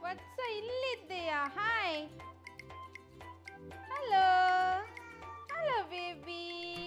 ವತ್ಸ ಇಲ್ಲಿದ್ದೀಯಾ hi hello hello baby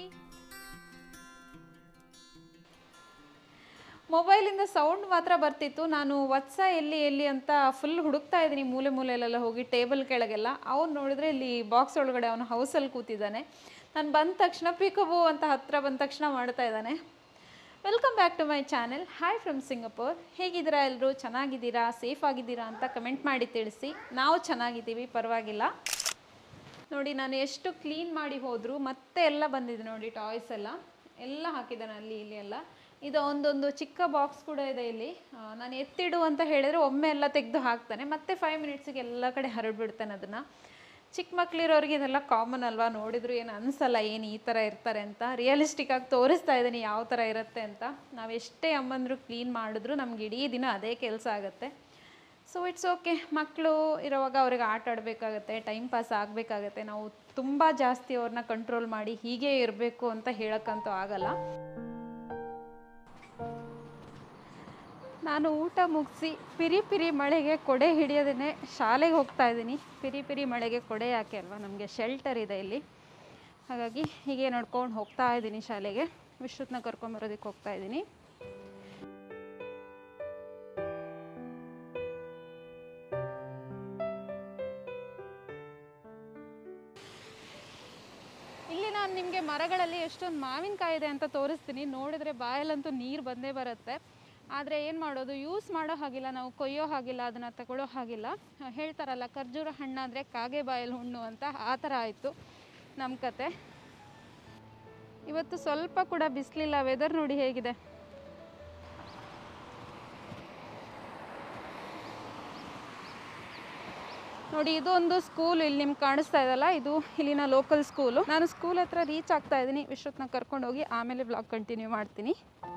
ಮೊಬೈಲಿಂದ sound ಮಾತ್ರ ಬರ್ತಿತ್ತು ನಾನು ವತ್ಸ ಎಲ್ಲಿ ಎಲ್ಲಿ ಅಂತ ಫುಲ್ ಹುಡುಕ್ತಾ ಇದ್ದೀನಿ ಮೂಲೆ ಮೂಲೆಯಲ್ಲೆಲ್ಲ ಹೋಗಿ ಟೇಬಲ್ ಕೆಳಗೆಲ್ಲ ಅವ್ನು ನೋಡಿದ್ರೆ ಇಲ್ಲಿ ಬಾಕ್ಸ್ ಒಳಗಡೆ ಅವನು ಹೌಸಲ್ಲಿ ಕೂತಿದ್ದಾನೆ ನಾನು ಬಂದ ತಕ್ಷಣ ಪಿಕಬು ಅಂತ ಹತ್ರ ಬಂದ ತಕ್ಷಣ ಮಾಡ್ತಾ ಇದ್ದಾನೆ welcome back to my channel hi from Singapore ಹೇಗಿದ್ದೀರಾ ಎಲ್ಲರೂ ಚೆನ್ನಾಗಿದ್ದೀರಾ ಸೇಫ್ ಆಗಿದ್ದೀರಾ ಅಂತ ಕಮೆಂಟ್ ಮಾಡಿ ತಿಳಿಸಿ ನಾವು ಚೆನ್ನಾಗಿದ್ದೀವಿ ಪರವಾಗಿಲ್ಲ ನೋಡಿ ನಾನು ಎಷ್ಟು ಕ್ಲೀನ್ ಮಾಡಿ ಹೋದರೂ ಮತ್ತೆ ಎಲ್ಲ ಬಂದಿದೆ ನೋಡಿ ಟಾಯ್ಸ್ ಎಲ್ಲ ಎಲ್ಲ ಹಾಕಿದ್ದಾನೆ ಅಲ್ಲಿ ಇಲ್ಲಿ ಎಲ್ಲ ಇದು ಒಂದೊಂದು ಚಿಕ್ಕ ಬಾಕ್ಸ್ ಕೂಡ ಇದೆ ಇಲ್ಲಿ ಆ, ನಾನು ಎತ್ತಿಡು ಅಂತ ಹೇಳಿದರೆ ಒಮ್ಮೆ ಎಲ್ಲ ತೆಗೆದು ಹಾಕ್ತಾನೆ ಮತ್ತೆ ಫೈವ್ ಮಿನಿಟ್ಸಿಗೆ ಎಲ್ಲ ಕಡೆ ಹರಡ್ಬಿಡ್ತಾನೆ ಅದನ್ನು ಚಿಕ್ಕ ಮಕ್ಳಿರೋರಿಗೆ ಇದೆಲ್ಲ ಕಾಮನ್ ಅಲ್ವಾ ನೋಡಿದ್ರು ಏನು ಅನಿಸಲ್ಲ ಏನು ಈ ಥರ ಇರ್ತಾರೆ ಅಂತ ರಿಯಲಿಸ್ಟಿಕ್ ಆಗಿ ತೋರಿಸ್ತಾ ಇದ್ದೀನಿ ಯಾವ ಥರ ಇರುತ್ತೆ ಅಂತ ನಾವು ಎಷ್ಟೇ ಅಮ್ಮಂದ್ರು ಕ್ಲೀನ್ ಮಾಡಿದ್ರು ನಮ್ಗೆ ಇಡೀ ದಿನ ಅದೇ ಕೆಲಸ ಆಗುತ್ತೆ ಸೊ ಇಟ್ಸ್ ಓಕೆ ಮಕ್ಕಳು ಇರೋವಾಗ ಅವ್ರಿಗೆ ಆಟ ಆಡಬೇಕಾಗತ್ತೆ ಟೈಮ್ ಪಾಸ್ ಆಗಬೇಕಾಗತ್ತೆ ನಾವು ತುಂಬ ಜಾಸ್ತಿ ಅವ್ರನ್ನ ಕಂಟ್ರೋಲ್ ಮಾಡಿ ಹೀಗೆ ಇರಬೇಕು ಅಂತ ಹೇಳೋಕ್ಕಂತೂ ಆಗಲ್ಲ ನಾನು ಊಟ ಮುಗಿಸಿ ಪಿರಿ ಪಿರಿ ಮಳೆಗೆ ಕೊಡೆ ಹಿಡಿಯೋದೇ ಶಾಲೆಗೆ ಹೋಗ್ತಾ ಇದ್ದೀನಿ ಪಿರಿ ಪಿರಿ ಮಳೆಗೆ ಕೊಡೆ ಯಾಕೆ ಅಲ್ವಾ ನಮಗೆ ಶೆಲ್ಟರ್ ಇದೆ ಇಲ್ಲಿ ಹಾಗಾಗಿ ಹೀಗೆ ನಡ್ಕೊಂಡು ಹೋಗ್ತಾ ಇದ್ದೀನಿ ಶಾಲೆಗೆ ವಿಶ್ರುತ್ನ ಕರ್ಕೊಂಬರೋದಕ್ಕೆ ಹೋಗ್ತಾ ಇದ್ದೀನಿ ಇಲ್ಲಿ ನಾನು ನಿಮಗೆ ಮರಗಳಲ್ಲಿ ಎಷ್ಟೊಂದು ಮಾವಿನಕಾಯಿ ಇದೆ ಅಂತ ತೋರಿಸ್ತೀನಿ ನೋಡಿದ್ರೆ ಬಾಯಲ್ಲಂತೂ ನೀರು ಬಂದೇ ಬರುತ್ತೆ ಆದರೆ ಏನು ಮಾಡೋದು ಯೂಸ್ ಮಾಡೋ ಹಾಗಿಲ್ಲ ನಾವು ಕೊಯ್ಯೋ ಹಾಗಿಲ್ಲ ಅದನ್ನು ತಗೊಳ್ಳೋ ಹಾಗಿಲ್ಲ ಆ, ಹೇಳ್ತಾರಲ್ಲ ಖರ್ಜೂರ ಹಣ್ಣಾದರೆ ಕಾಗೆ ಬಾಯಲ್ಲಿ ಹುಣ್ಣು ಅಂತ ಆ ಥರ ಆಯಿತು ನಮ್ಮ ಕತೆ ಇವತ್ತು ಸ್ವಲ್ಪ ಕೂಡ ಬಿಸಿಲಿಲ್ಲ ವೆದರ್ ನೋಡಿ ಹೇಗಿದೆ ನೋಡಿ ಇದು ಒಂದು ಸ್ಕೂಲ್ ಇಲ್ಲಿ ನಿಮ್ಗೆ ಕಾಣಿಸ್ತಾ ಇದಲ್ಲ ಇದು ಇಲ್ಲಿನ ಲೋಕಲ್ ಸ್ಕೂಲು ನಾನು ಸ್ಕೂಲ್ ಹತ್ರ ರೀಚ್ ಆಗ್ತಾ ಇದ್ದೀನಿ ವಿಶ್ವತ್ನ ಕರ್ಕೊಂಡು ಹೋಗಿ ಆಮೇಲೆ ಬ್ಲಾಗ್ ಕಂಟಿನ್ಯೂ ಮಾಡ್ತೀನಿ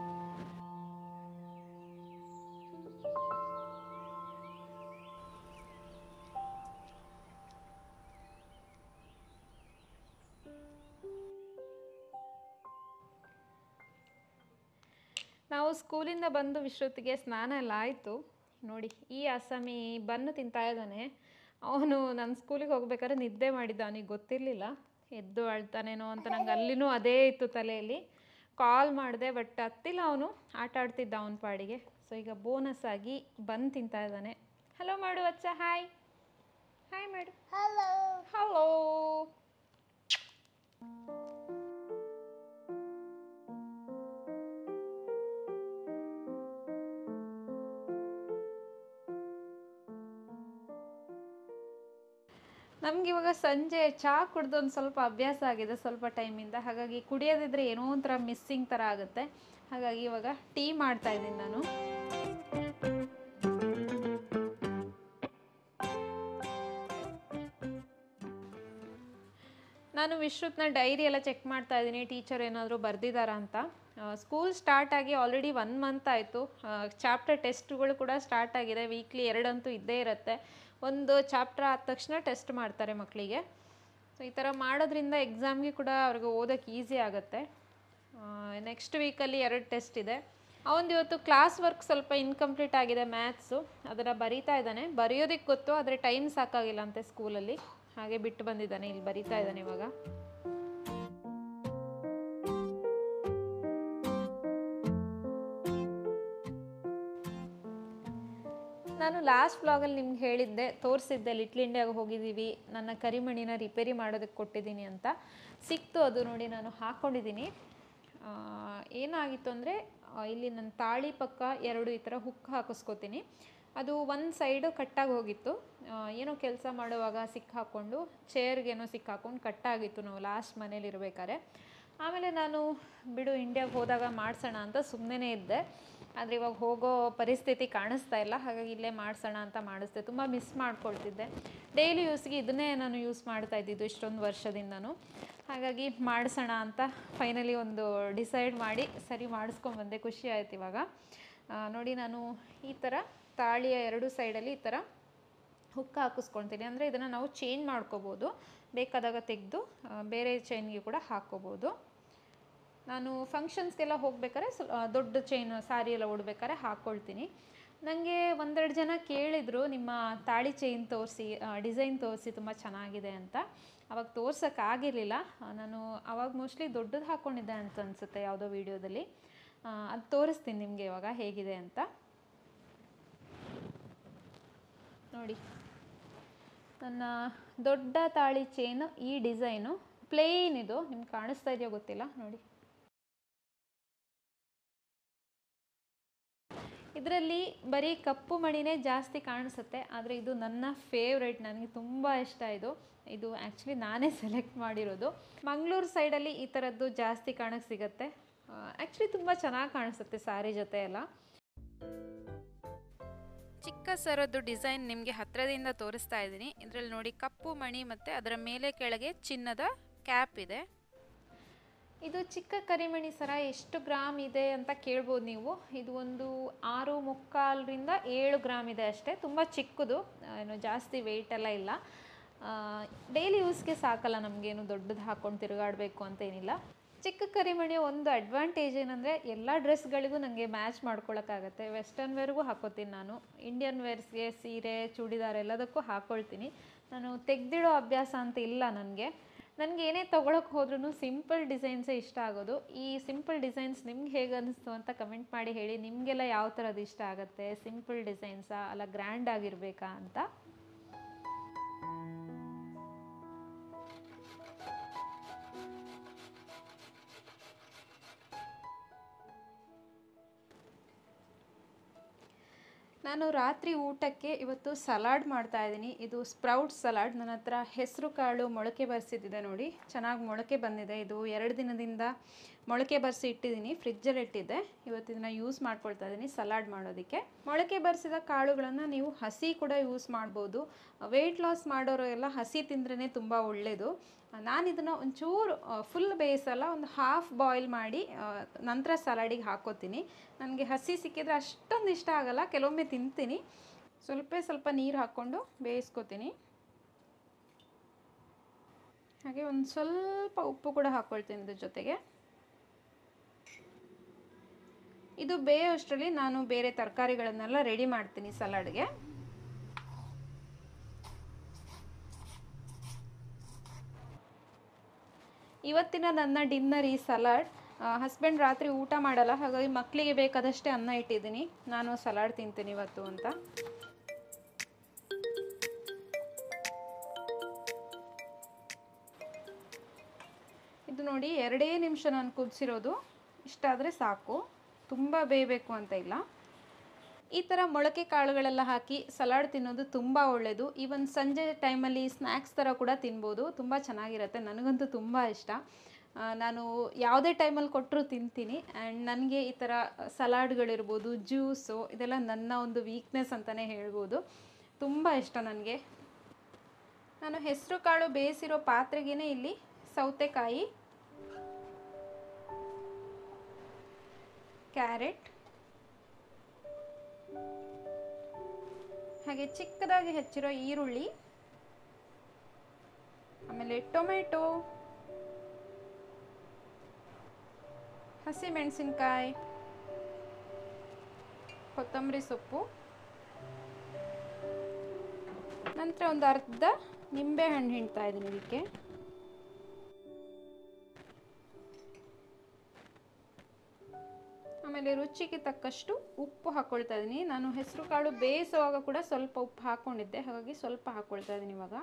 ನಾವು ಸ್ಕೂಲಿಂದ ಬಂದು ವಿಶ್ರುತಿಗೆ ಸ್ನಾನ ಎಲ್ಲ ಆಯಿತು ನೋಡಿ ಈ ಅಸ್ಸಾಮಿ ಬನ್ನು ತಿಂತಾ ಇದ್ದಾನೆ ಅವನು ನನ್ನ ಸ್ಕೂಲಿಗೆ ಹೋಗ್ಬೇಕಾದ್ರೆ ನಿದ್ದೆ ಮಾಡಿದ್ದ ಅವನಿಗೆ ಗೊತ್ತಿರಲಿಲ್ಲ ಎದ್ದು ಅಳ್ತಾನೇನೋ ಅಂತ ನಂಗೆ ಅಲ್ಲಿನೂ ಅದೇ ಇತ್ತು ತಲೆಯಲ್ಲಿ ಕಾಲ್ ಮಾಡಿದೆ ಬಟ್ ಹತ್ತಿಲ್ಲ ಅವನು ಆಟ ಆಡ್ತಿದ್ದ ಅವನ ಪಾಡಿಗೆ ಸೊ ಈಗ ಬೋನಸ್ ಆಗಿ ಬನ್ ತಿಂತಾ ಇದ್ದಾನೆ ಹಲೋ ಮಾಡು ಅಚ್ಚ ಹಾಯ್ ಹಾಯ್ ಮಾಡು ಹಲೋ ಹಲೋ ನಮ್ಗೆ ಇವಾಗ ಸಂಜೆ ಚಹಾ ಕುಡ್ದು ಒಂದು ಸ್ವಲ್ಪ ಅಭ್ಯಾಸ ಆಗಿದೆ ಸ್ವಲ್ಪ ಟೈಮಿಂದ ಹಾಗಾಗಿ ಕುಡಿಯೋದಿದ್ರೆ ಏನೋ ಒಂಥರ ಮಿಸ್ಸಿಂಗ್ ಥರ ಆಗುತ್ತೆ ಹಾಗಾಗಿ ಇವಾಗ ಟೀ ಮಾಡ್ತಾ ಇದ್ದೀನಿ ನಾನು ನಾನು ವಿಶ್ರುತ್ನ ಡೈರಿ ಎಲ್ಲ ಚೆಕ್ ಮಾಡ್ತಾ ಇದ್ದೀನಿ ಟೀಚರ್ ಏನಾದರೂ ಬರೆದಿದ್ದಾರಾ ಅಂತ ಸ್ಕೂಲ್ ಸ್ಟಾರ್ಟ್ ಆಗಿ ಆಲ್ರೆಡಿ ಒನ್ ಮಂತ್ ಆಯಿತು ಚಾಪ್ಟರ್ ಟೆಸ್ಟ್ಗಳು ಕೂಡ ಸ್ಟಾರ್ಟ್ ಆಗಿದೆ ವೀಕ್ಲಿ ಎರಡಂತೂ ಇದ್ದೇ ಇರುತ್ತೆ ಒಂದು ಚಾಪ್ಟರ್ ಆದ ತಕ್ಷಣ ಟೆಸ್ಟ್ ಮಾಡ್ತಾರೆ ಮಕ್ಕಳಿಗೆ ಸೊ ಈ ಥರ ಮಾಡೋದ್ರಿಂದ ಎಕ್ಸಾಮ್ಗೆ ಕೂಡ ಅವ್ರಿಗೆ ಓದೋಕ್ಕೆ ಈಸಿ ಆಗುತ್ತೆ ನೆಕ್ಸ್ಟ್ ವೀಕಲ್ಲಿ ಎರಡು ಟೆಸ್ಟ್ ಇದೆ ಅವನದು ಇವತ್ತು ಕ್ಲಾಸ್ ವರ್ಕ್ ಸ್ವಲ್ಪ ಇನ್ಕಂಪ್ಲೀಟ್ ಆಗಿದೆ ಮ್ಯಾಥ್ಸು ಅದನ್ನು ಬರೀತಾ ಇದ್ದಾನೆ ಬರೆಯೋದಕ್ಕೆ ಗೊತ್ತು ಆದರೆ ಟೈಮ್ ಸಾಕಾಗಿಲ್ಲ ಅಂತೆ ಸ್ಕೂಲಲ್ಲಿ ಹಾಗೆ ಬಿಟ್ಟು ಬಂದಿದ್ದಾನೆ ಇಲ್ಲಿ ಬರೀತಾ ಇದ್ದಾನೆ ಇವಾಗ ನಾನು ಲಾಸ್ಟ್ ಬ್ಲಾಗಲ್ಲಿ ನಿಮ್ಗೆ ಹೇಳಿದ್ದೆ ತೋರಿಸಿದ್ದೆ ಲಿಟ್ಲ್ ಇಂಡಿಯಾಗೆ ಹೋಗಿದ್ದೀವಿ ನನ್ನ ಕರಿಮಣಿನ ರಿಪೇರಿ ಮಾಡೋದಕ್ಕೆ ಕೊಟ್ಟಿದ್ದೀನಿ ಅಂತ ಸಿಕ್ತು ಅದು ನೋಡಿ ನಾನು ಹಾಕ್ಕೊಂಡಿದ್ದೀನಿ ಆ, ಏನಾಗಿತ್ತು ಅಂದರೆ ಇಲ್ಲಿ ನನ್ನ ತಾಳಿ ಪಕ್ಕ ಎರಡು ಈ ಥರ ಹುಕ್ ಹಾಕಿಸ್ಕೊತೀನಿ ಅದು ಒಂದು ಸೈಡು ಕಟ್ಟಾಗಿ ಹೋಗಿತ್ತು ಆ, ಏನೋ ಕೆಲಸ ಮಾಡುವಾಗ ಸಿಕ್ಕಾಕೊಂಡು ಚೇರ್ಗೇನೋ ಸಿಕ್ಕಾಕೊಂಡು ಕಟ್ಟಾಗಿತ್ತು ನಾವು ಲಾಸ್ಟ್ ಮನೇಲಿ ಇರಬೇಕಾದ್ರೆ ಆಮೇಲೆ ನಾನು ಬಿಡು ಇಂಡಿಯಾಗೆ ಹೋದಾಗ ಮಾಡಿಸೋಣ ಅಂತ ಸುಮ್ಮನೆ ಇದ್ದೆ ಆದರೆ ಇವಾಗ ಹೋಗೋ ಪರಿಸ್ಥಿತಿ ಕಾಣಿಸ್ತಾ ಇಲ್ಲ ಹಾಗಾಗಿ ಇಲ್ಲೇ ಮಾಡಿಸೋಣ ಅಂತ ಮಾಡಿಸ್ದೆ ತುಂಬ ಮಿಸ್ ಮಾಡ್ಕೊಳ್ತಿದ್ದೆ ಡೈಲಿ ಯೂಸ್ಗೆ ಇದನ್ನೇ ನಾನು ಯೂಸ್ ಮಾಡ್ತಾ ಇದ್ದಿದ್ದು ಇಷ್ಟೊಂದು ವರ್ಷದಿಂದನೂ ಹಾಗಾಗಿ ಮಾಡಿಸೋಣ ಅಂತ ಫೈನಲಿ ಒಂದು ಡಿಸೈಡ್ ಮಾಡಿ ಸರಿ ಮಾಡಿಸ್ಕೊಂಬಂದೆ ಖುಷಿ ಆಯ್ತು ಇವಾಗ ಆ, ನೋಡಿ ನಾನು ಈ ಥರ ತಾಳಿಯ ಎರಡು ಸೈಡಲ್ಲಿ ಈ ಥರ ಹುಕ್ ಹಾಕಿಸ್ಕೊಳ್ತೀನಿ ಅಂದರೆ ಇದನ್ನು ನಾವು ಚೇಂಜ್ ಮಾಡ್ಕೋಬೋದು ಬೇಕಾದಾಗ ತೆಗೆದು ಬೇರೆ ಚೈನ್ಗೆ ಕೂಡ ಹಾಕ್ಕೋಬೋದು ನಾನು ಫಂಕ್ಷನ್ಸ್ಗೆಲ್ಲ ಹೋಗ್ಬೇಕಾದ್ರೆ ಸ್ವ- ಆ, ದೊಡ್ಡ ಚೈನ್ ಸಾರಿ ಎಲ್ಲ ಉಡ್ಬೇಕಾದ್ರೆ ಹಾಕ್ಕೊಳ್ತೀನಿ ನನಗೆ ಒಂದೆರಡು ಜನ ಕೇಳಿದರು ನಿಮ್ಮ ತಾಳಿ ಚೈನ್ ತೋರಿಸಿ ಡಿಸೈನ್ ತೋರಿಸಿ ತುಂಬ ಚೆನ್ನಾಗಿದೆ ಅಂತ ಅವಾಗ ತೋರ್ಸೋಕ್ಕಾಗಿರಲಿಲ್ಲ ನಾನು ಅವಾಗ ಮೋಸ್ಟ್ಲಿ ದೊಡ್ಡದು ಹಾಕ್ಕೊಂಡಿದ್ದೆ ಅಂತ ಅನಿಸುತ್ತೆ ಯಾವುದೋ ವೀಡಿಯೋದಲ್ಲಿ ಅದು ತೋರಿಸ್ತೀನಿ ನಿಮಗೆ ಇವಾಗ ಹೇಗಿದೆ ಅಂತ ನೋಡಿ ನನ್ನ ದೊಡ್ಡ ತಾಳಿ ಚೈನು ಈ ಡಿಸೈನು ಪ್ಲೇನ್ ಇದು ನಿಮ್ಗೆ ಕಾಣಿಸ್ತಾ ಇದೆಯೋ ಗೊತ್ತಿಲ್ಲ ನೋಡಿ ಇದರಲ್ಲಿ ಬರೀ ಕಪ್ಪು ಮಣಿನೇ ಜಾಸ್ತಿ ಕಾಣಿಸುತ್ತೆ ಆದರೆ ಇದು ನನ್ನ ಫೇವ್ರೆಟ್ ನನಗೆ ತುಂಬ ಇಷ್ಟ ಇದು ಇದು ಆ್ಯಕ್ಚುಲಿ ನಾನೇ ಸೆಲೆಕ್ಟ್ ಮಾಡಿರೋದು ಮಂಗಳೂರು ಸೈಡಲ್ಲಿ ಈ ಥರದ್ದು ಜಾಸ್ತಿ ಕಾಣಕ್ಕೆ ಸಿಗುತ್ತೆ ಆ್ಯಕ್ಚುಲಿ ತುಂಬ ಚೆನ್ನಾಗಿ ಕಾಣಿಸುತ್ತೆ ಸ್ಯಾರಿ ಜೊತೆ ಎಲ್ಲ ಚಿಕ್ಕ ಸರದ್ದು ಡಿಸೈನ್ ನಿಮಗೆ ಹತ್ತಿರದಿಂದ ತೋರಿಸ್ತಾ ಇದ್ದೀನಿ ಇದರಲ್ಲಿ ನೋಡಿ ಕಪ್ಪು ಮಣಿ ಮತ್ತು ಅದರ ಮೇಲೆ ಕೆಳಗೆ ಚಿನ್ನದ ಕ್ಯಾಪ್ ಇದೆ ಇದು ಚಿಕ್ಕ ಕರಿಮಣಿ ಸರ ಎಷ್ಟು ಗ್ರಾಮ್ ಇದೆ ಅಂತ ಕೇಳ್ಬೋದು ನೀವು ಇದು ಒಂದು ಆರು ಮುಕ್ಕಾಲರಿಂದ ಏಳು ಗ್ರಾಮ್ ಇದೆ ಅಷ್ಟೇ ತುಂಬ ಚಿಕ್ಕದು ಏನು ಜಾಸ್ತಿ ವೆಯ್ಟ್ ಎಲ್ಲ ಇಲ್ಲ ಡೈಲಿ ಯೂಸ್ಗೆ ಸಾಕಲ್ಲ ನಮಗೇನು ದೊಡ್ಡದು ಹಾಕ್ಕೊಂಡು ತಿರುಗಾಡಬೇಕು ಅಂತ ಏನಿಲ್ಲ ಚಿಕ್ಕ ಕರಿಮಣಿಯ ಒಂದು ಅಡ್ವಾಂಟೇಜ್ ಏನಂದರೆ ಎಲ್ಲ ಡ್ರೆಸ್ಗಳಿಗೂ ನನಗೆ ಮ್ಯಾಚ್ ಮಾಡ್ಕೊಳಕ್ಕಾಗತ್ತೆ ವೆಸ್ಟರ್ನ್ ವೇರ್ಗೂ ಹಾಕೋತೀನಿ ನಾನು ಇಂಡಿಯನ್ ವೇರ್ಸ್ಗೆ ಸೀರೆ ಚೂಡಿದಾರ್ ಎಲ್ಲದಕ್ಕೂ ಹಾಕ್ಕೊಳ್ತೀನಿ ನಾನು ತೆಗೆದಿಡೋ ಅಭ್ಯಾಸ ಅಂತ ಇಲ್ಲ ನನಗೆ ನನಗೆ ಏನೇ ತೊಗೊಳಕ್ಕೆ ಹೋದ್ರೂ ಸಿಂಪಲ್ ಡಿಸೈನ್ಸೇ ಇಷ್ಟ ಆಗೋದು ಈ ಸಿಂಪಲ್ ಡಿಸೈನ್ಸ್ ನಿಮ್ಗೆ ಹೇಗೆ ಅನ್ನಿಸ್ತು ಅಂತ ಕಮೆಂಟ್ ಮಾಡಿ ಹೇಳಿ ನಿಮಗೆಲ್ಲ ಯಾವ ಥರದ್ದು ಇಷ್ಟ ಆಗುತ್ತೆ ಸಿಂಪಲ್ ಡಿಸೈನ್ಸಾ ಅಲ್ಲ ಗ್ರ್ಯಾಂಡ್ ಆಗಿರಬೇಕಾ ಅಂತ ನಾನು ರಾತ್ರಿ ಊಟಕ್ಕೆ ಇವತ್ತು ಸಲಾಡ್ ಮಾಡ್ತಾ ಇದ್ದೀನಿ ಇದು ಸ್ಪ್ರೌಟ್ ಸಲಾಡ್ ನನ್ನ ಹತ್ರ ಹೆಸರು ಕಾಳು ಮೊಳಕೆ ಬರೆಸಿದ್ದಿದೆ ನೋಡಿ ಚೆನ್ನಾಗಿ ಮೊಳಕೆ ಬಂದಿದೆ ಇದು ಎರಡು ದಿನದಿಂದ ಮೊಳಕೆ ಬರೆಸಿ ಇಟ್ಟಿದ್ದೀನಿ ಫ್ರಿಜ್ಜಲ್ಲಿ ಇಟ್ಟಿದ್ದೆ ಇವತ್ತು ಇದನ್ನು ಯೂಸ್ ಮಾಡ್ಕೊಳ್ತಾ ಇದ್ದೀನಿ ಸಲಾಡ್ ಮಾಡೋದಕ್ಕೆ ಮೊಳಕೆ ಬರೆಸಿದ ಕಾಳುಗಳನ್ನು ನೀವು ಹಸಿ ಕೂಡ ಯೂಸ್ ಮಾಡ್ಬೋದು ವೆಯ್ಟ್ ಲಾಸ್ ಮಾಡೋರು ಎಲ್ಲ ಹಸಿ ತಿಂದ್ರೇ ತುಂಬ ಒಳ್ಳೆಯದು ನಾನು ಇದನ್ನು ಒಂಚೂರು ಫುಲ್ ಬೇಯಿಸಲ್ಲ ಒಂದು ಹಾಫ್ ಬಾಯ್ಲ್ ಮಾಡಿ ನಂತರ ಸಲಾಡಿಗೆ ಹಾಕೋತೀನಿ ನನಗೆ ಹಸಿ ಸಿಕ್ಕಿದ್ರೆ ಅಷ್ಟೊಂದು ಇಷ್ಟ ಆಗಲ್ಲ ಕೆಲವೊಮ್ಮೆ ತಿಂತೀನಿ ಸ್ವಲ್ಪ ಸ್ವಲ್ಪ ನೀರು ಹಾಕ್ಕೊಂಡು ಬೇಯಿಸ್ಕೊತೀನಿ ಹಾಗೆ ಒಂದು ಸ್ವಲ್ಪ ಉಪ್ಪು ಕೂಡ ಹಾಕ್ಕೊಳ್ತೀನಿ ಇದ್ರ ಜೊತೆಗೆ ಇದು ಬೇಯೋಷ್ಟರಲ್ಲಿ ನಾನು ಬೇರೆ ತರಕಾರಿಗಳನ್ನೆಲ್ಲ ರೆಡಿ ಮಾಡ್ತೀನಿ ಸಲಾಡ್ಗೆ ಇವತ್ತಿನ ನನ್ನ ಡಿನ್ನರ್ ಈ ಸಲಾಡ್ ಹಸ್ಬೆಂಡ್ ರಾತ್ರಿ ಊಟ ಮಾಡಲ್ಲ ಹಾಗಾಗಿ ಮಕ್ಕಳಿಗೆ ಬೇಕಾದಷ್ಟೇ ಅನ್ನ ಇಟ್ಟಿದ್ದೀನಿ ನಾನು ಸಲಾಡ್ ತಿಂತೀನಿ ಇವತ್ತು ಅಂತ ಇದು ನೋಡಿ ಎರಡೇ ನಿಮಿಷ ನಾನು ಕುದಿಸಿರೋದು ಇಷ್ಟಾದರೆ ಸಾಕು ತುಂಬ ಬೇಯಬೇಕು ಅಂತ ಇಲ್ಲ ಈ ಥರ ಮೊಳಕೆ ಕಾಳುಗಳೆಲ್ಲ ಹಾಕಿ ಸಲಾಡ್ ತಿನ್ನೋದು ತುಂಬ ಒಳ್ಳೆಯದು ಈವನ್ ಸಂಜೆ ಟೈಮಲ್ಲಿ ಸ್ನ್ಯಾಕ್ಸ್ ಥರ ಕೂಡ ತಿನ್ಬೋದು ತುಂಬ ಚೆನ್ನಾಗಿರುತ್ತೆ ನನಗಂತೂ ತುಂಬ ಇಷ್ಟ ನಾನು ಯಾವುದೇ ಟೈಮಲ್ಲಿ ಕೊಟ್ಟರು ತಿಂತೀನಿ ಆ್ಯಂಡ್ ನನಗೆ ಈ ಥರ ಸಲಾಡ್ಗಳಿರ್ಬೋದು ಜ್ಯೂಸು ಇದೆಲ್ಲ ನನ್ನ ಒಂದು ವೀಕ್ನೆಸ್ ಅಂತಲೇ ಹೇಳ್ಬೋದು ತುಂಬ ಇಷ್ಟ ನನಗೆ ನಾನು ಹೆಸರು ಕಾಳು ಬೇಯಿಸಿರೋ ಪಾತ್ರೆಗೇ ಇಲ್ಲಿ ಸೌತೆಕಾಯಿ ಕ್ಯಾರೆಟ್ ಹಾಗೆ ಚಿಕ್ಕದಾಗಿ ಹೆಚ್ಚಿರೋ ಈರುಳ್ಳಿ ಆಮೇಲೆ ಟೊಮೆಟೊ ಹಸಿಮೆಣಸಿನ್ಕಾಯಿ ಕೊತ್ತಂಬರಿ ಸೊಪ್ಪು ನಂತರ ಒಂದು ಅರ್ಧ ನಿಂಬೆ ಹಣ್ಣು ಹಿಂಡ್ತಾ ಇದ್ದೀನಿ ಇದಕ್ಕೆ ಆಮೇಲೆ ರುಚಿಗೆ ತಕ್ಕಷ್ಟು ಉಪ್ಪು ಹಾಕ್ಕೊಳ್ತಾ ಇದ್ದೀನಿ ನಾನು ಹೆಸರು ಕಾಳು ಬೇಯಿಸುವಾಗ ಕೂಡ ಸ್ವಲ್ಪ ಉಪ್ಪು ಹಾಕ್ಕೊಂಡಿದ್ದೆ ಹಾಗಾಗಿ ಸ್ವಲ್ಪ ಹಾಕ್ಕೊಳ್ತಾ ಇದ್ದೀನಿ ಇವಾಗ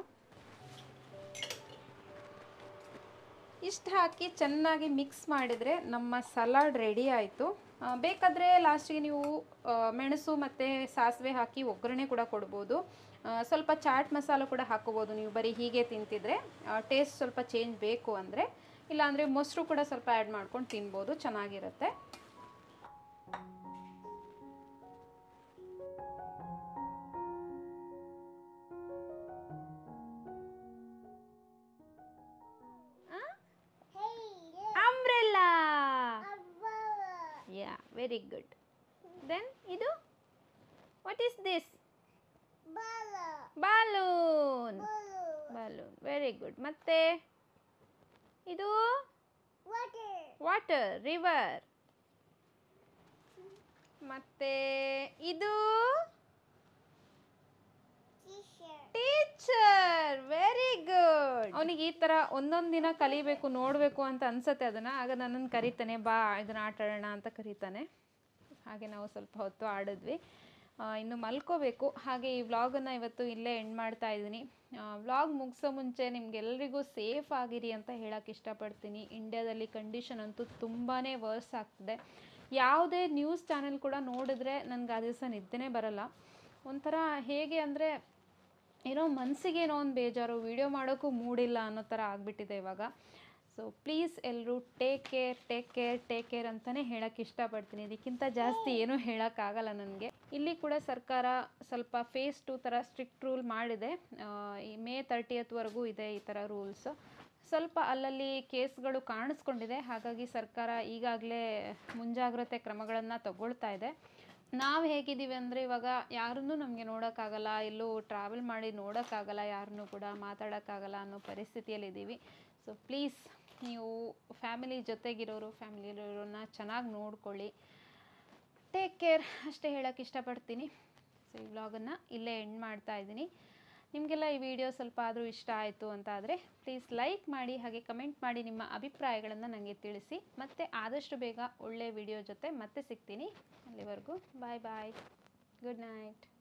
ಇಷ್ಟು ಹಾಕಿ ಚೆನ್ನಾಗಿ ಮಿಕ್ಸ್ ಮಾಡಿದರೆ ನಮ್ಮ ಸಲಾಡ್ ರೆಡಿ ಆಯಿತು ಬೇಕಾದರೆ ಲಾಸ್ಟಿಗೆ ನೀವು ಮೆಣಸು ಮತ್ತು ಸಾಸಿವೆ ಹಾಕಿ ಒಗ್ಗರಣೆ ಕೂಡ ಕೊಡ್ಬೋದು ಸ್ವಲ್ಪ ಚಾಟ್ ಮಸಾಲ ಕೂಡ ಹಾಕೋಬೋದು ನೀವು ಬರೀ ಹೀಗೆ ತಿಂತಿದ್ರೆ ಟೇಸ್ಟ್ ಸ್ವಲ್ಪ ಚೇಂಜ್ ಬೇಕು ಅಂದರೆ ಇಲ್ಲಾಂದರೆ ಮೊಸರು ಕೂಡ ಸ್ವಲ್ಪ ಆ್ಯಡ್ ಮಾಡ್ಕೊಂಡು ತಿನ್ಬೋದು ಚೆನ್ನಾಗಿರುತ್ತೆ umbrella yeah very good then ಇದು what is this balloon balloon very good ಮತ್ತೆ ಇದು ವಾಟರ್ ರಿವರ್ ಮತ್ತೆ ಇದು T-shirt. ಟೀಚರ್ ವೆರಿ ಗುಡ್ ಅವನಿಗೆ ಈ ಥರ ಒಂದೊಂದು ದಿನ ಕಲಿಬೇಕು ನೋಡಬೇಕು ಅಂತ ಅನ್ಸತ್ತೆ ಅದನ್ನು ಆಗ ನನ್ನನ್ನು ಕರೀತಾನೆ ಬಾ ಇದನ್ನ ಆಟ ಆಡೋಣ ಅಂತ ಕರೀತಾನೆ ಹಾಗೆ ನಾವು ಸ್ವಲ್ಪ ಹೊತ್ತು ಆಡಿದ್ವಿ ಆ, ಇನ್ನು ಮಲ್ಕೋಬೇಕು ಹಾಗೆ ಈ ವ್ಲಾಗನ್ನು ಇವತ್ತು ಇಲ್ಲೇ ಎಂಡ್ ಮಾಡ್ತಾ ಇದ್ದೀನಿ ವ್ಲಾಗ್ ಮುಗಿಸೋ ಮುಂಚೆ ನಿಮ್ಗೆಲ್ರಿಗೂ ಸೇಫ್ ಆಗಿರಿ ಅಂತ ಹೇಳಕ್ಕೆ ಇಷ್ಟಪಡ್ತೀನಿ ಇಂಡ್ಯಾದಲ್ಲಿ ಕಂಡೀಷನ್ ಅಂತೂ ತುಂಬಾ ವರ್ಸ್ ಆಗ್ತಿದೆ ಯಾವುದೇ ನ್ಯೂಸ್ ಚಾನೆಲ್ ಕೂಡ ನೋಡಿದ್ರೆ ನನಗೆ ಆ ದಿವಸ ನಿದ್ದೆನೇ ಬರಲ್ಲ ಒಂಥರ ಹೇಗೆ ಅಂದರೆ ಏನೋ ಮನಸ್ಸಿಗೆ ಏನೋ ಒಂದು ಬೇಜಾರು ವಿಡಿಯೋ ಮಾಡೋಕ್ಕೂ ಮೂಡಿಲ್ಲ ಅನ್ನೋ ಥರ ಆಗಿಬಿಟ್ಟಿದೆ ಇವಾಗ ಸೊ ಪ್ಲೀಸ್ ಎಲ್ಲರೂ take care take care take care ಅಂತಲೇ ಹೇಳೋಕ್ಕೆ ಇಷ್ಟಪಡ್ತೀನಿ ಇದಕ್ಕಿಂತ ಜಾಸ್ತಿ ಏನೂ ಹೇಳೋಕ್ಕಾಗಲ್ಲ ನನಗೆ ಇಲ್ಲಿ ಕೂಡ ಸರ್ಕಾರ ಸ್ವಲ್ಪ ಫೇಸ್ ಟು ಥರ ಸ್ಟ್ರಿಕ್ಟ್ ರೂಲ್ ಮಾಡಿದೆ ಆ, ಈ ಮೇ ತರ್ಟಿಯತ್ವರೆಗೂ ಇದೆ ಈ ಥರ ರೂಲ್ಸು ಸ್ವಲ್ಪ ಅಲ್ಲಲ್ಲಿ ಕೇಸ್ಗಳು ಕಾಣಿಸ್ಕೊಂಡಿದೆ ಹಾಗಾಗಿ ಸರ್ಕಾರ ಈಗಾಗಲೇ ಮುಂಜಾಗ್ರತೆ ಕ್ರಮಗಳನ್ನು ತಗೊಳ್ತಾ ಇದೆ ನಾವು ಹೇಗಿದ್ದೀವಿ ಅಂದರೆ ಇವಾಗ ಯಾರನ್ನೂ ನಮಗೆ ನೋಡೋಕ್ಕಾಗಲ್ಲ ಎಲ್ಲೂ ಟ್ರಾವೆಲ್ ಮಾಡಿ ನೋಡೋಕ್ಕಾಗಲ್ಲ ಯಾರನ್ನೂ ಕೂಡ ಮಾತಾಡೋಕ್ಕಾಗಲ್ಲ ಅನ್ನೋ ಪರಿಸ್ಥಿತಿಯಲ್ಲಿದ್ದೀವಿ ಸೊ ಪ್ಲೀಸ್ ನೀವು ಫ್ಯಾಮಿಲಿ ಜೊತೆಗಿರೋರು ಫ್ಯಾಮಿಲಿರೋರನ್ನ ಚೆನ್ನಾಗಿ ನೋಡ್ಕೊಳ್ಳಿ ಟೇಕ್ ಕೇರ್ ಅಷ್ಟೇ ಹೇಳೋಕ್ಕೆ ಇಷ್ಟಪಡ್ತೀನಿ ಸೊ ಈ ವ್ಲಾಗನ್ನು ಇಲ್ಲೇ ಎಂಡ್ ಮಾಡ್ತಾ ಇದ್ದೀನಿ ನಿಮಗೆಲ್ಲ ಈ ವಿಡಿಯೋ ಸ್ವಲ್ಪ ಆದರೂ ಇಷ್ಟ ಆಯಿತು ಅಂತ ಆದರೆ ಪ್ಲೀಸ್ ಲೈಕ್ ಮಾಡಿ ಹಾಗೆ ಕಮೆಂಟ್ ಮಾಡಿ ನಿಮ್ಮ ಅಭಿಪ್ರಾಯಗಳನ್ನು ನನಗೆ ತಿಳಿಸಿ ಮತ್ತು ಆದಷ್ಟು ಬೇಗ ಒಳ್ಳೆಯ ವಿಡಿಯೋ ಜೊತೆ ಮತ್ತೆ ಸಿಗ್ತೀನಿ ಅಲ್ಲಿವರೆಗೂ ಬಾಯ್ ಬಾಯ್ ಗುಡ್ ನೈಟ್